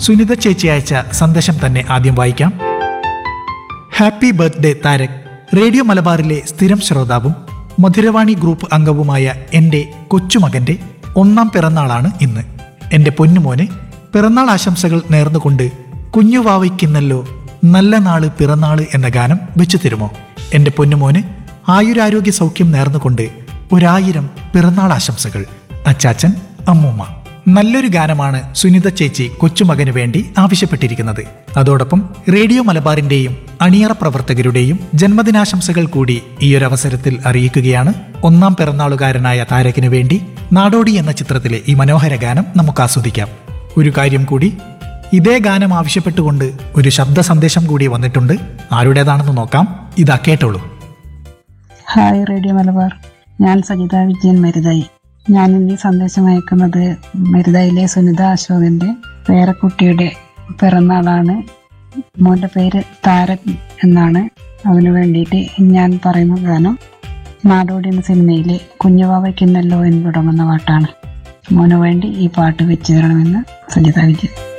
സുനിത ചേച്ചി അയച്ച സന്ദേശം തന്നെ ആദ്യം വായിക്കാം ഹാപ്പി ബർത്ത്ഡേ താരക് റേഡിയോ മലബാറിലെ സ്ഥിരം ശ്രോതാവും മധുരവാണി ഗ്രൂപ്പ് അംഗവുമായ എൻ്റെ കൊച്ചുമകൻ്റെ ഒന്നാം പിറന്നാളാണ് ഇന്ന് എൻ്റെ പൊന്നുമോന് പിറന്നാൾ ആശംസകൾ നേർന്നുകൊണ്ട് കുഞ്ഞുവാവയ്ക്കിന്നല്ലോ നല്ല നാള് പിറന്നാള് എന്ന ഗാനം വെച്ചു തരുമോ എൻ്റെ പൊന്നുമോന് ആയുരാരോഗ്യ സൗഖ്യം നേർന്നുകൊണ്ട് ഒരായിരം പിറന്നാൾ ആശംസകൾ അച്ചാച്ചൻ അമ്മൂമ്മ നല്ലൊരു ഗാനമാണ് സുനിത ചേച്ചി കൊച്ചുമകന് വേണ്ടി ആവശ്യപ്പെട്ടിരിക്കുന്നത് അതോടൊപ്പം റേഡിയോ മലബാറിന്റെയും അണിയറ പ്രവർത്തകരുടെയും ജന്മദിനാശംസകൾ കൂടി ഈയൊരവസരത്തിൽ അറിയിക്കുകയാണ് ഒന്നാം പിറന്നാളുകാരനായ താരകിനു വേണ്ടി നാടോടി എന്ന ചിത്രത്തിലെ ഈ മനോഹര ഗാനം നമുക്ക് ആസ്വദിക്കാം ഒരു കാര്യം കൂടി ഇതേ ഗാനം ആവശ്യപ്പെട്ടുകൊണ്ട് ഒരു ശബ്ദ സന്ദേശം കൂടി വന്നിട്ടുണ്ട് ആരുടേതാണെന്ന് നോക്കാം ഇതാ കേട്ടോളൂ ഹായ് റേഡിയോ മലബാർ ഞാൻ സജിത വിജയൻ മരുതായി ഞാൻ ഇന്ന് ഈ സന്ദേശം അയക്കുന്നത് മരുതായിലെ സുനിത അശോകന്റെ പേരക്കുട്ടിയുടെ പിറന്നാളാണ് മോന്റെ പേര് താരക് എന്നാണ് അവന് വേണ്ടിയിട്ട് ഞാൻ പറയുന്ന ഗാനം നാടോടി എന്ന സിനിമയിലെ കുഞ്ഞുവാവയ്ക്കുന്നല്ലോ എന്ന് തുടങ്ങുന്ന പാട്ടാണ് മോന് വേണ്ടി ഈ പാട്ട് വെച്ചു തരണമെന്ന് സജിത വിജയൻ